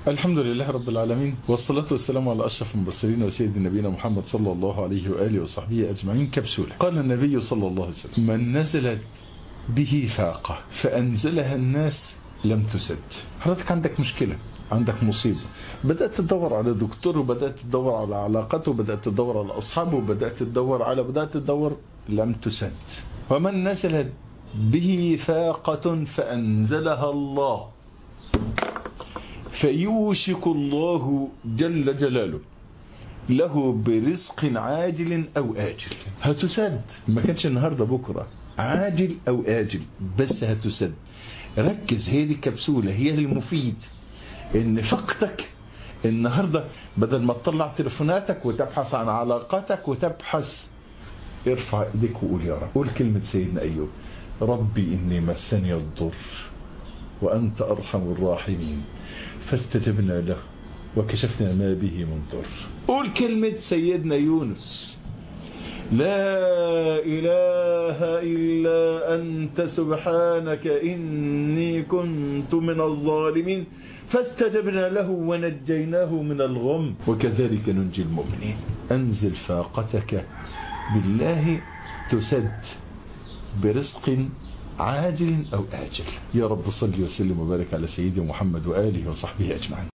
الحمد لله رب العالمين والصلاة والسلام على أشرف المرسلين وسيد نبينا محمد صلى الله عليه وآله وصحبه أجمعين كبسولة قال النبي صلى الله عليه وسلم من نزلت به فاقة فأنزلها الناس لم تسد حضرتك عندك مشكلة عندك مصيبة بدأت تدور على دكتور وبدأت تدور على علاقته وبدأت تدور على أصحابه وبدأت تدور على بدأت تدور لم تسد ومن نزلت به فاقة فأنزلها الله فيوشك الله جل جلاله له برزق عاجل أو آجل هتسد ما كانش النهاردة بكرة عاجل أو آجل بس هتسد ركز هي دي الكبسولة هي المفيد ان فقدك النهاردة بدل ما تطلع تليفوناتك وتبحث عن علاقاتك وتبحث ارفع ايديك وقول يا رب قول كلمة سيدنا أيوب ربي إني مسني الضر وأنت أرحم الراحمين فاستجبنا له وكشفنا ما به من ضر قول كلمة سيدنا يونس لا إله إلا أنت سبحانك إني كنت من الظالمين فاستجبنا له ونجيناه من الغم وكذلك ننجي المؤمنين أنزل فاقتك بالله تسد برزق عاجل أو آجل يا رب صل وسلم وبارك على سيدي محمد وآله وصحبه أجمعين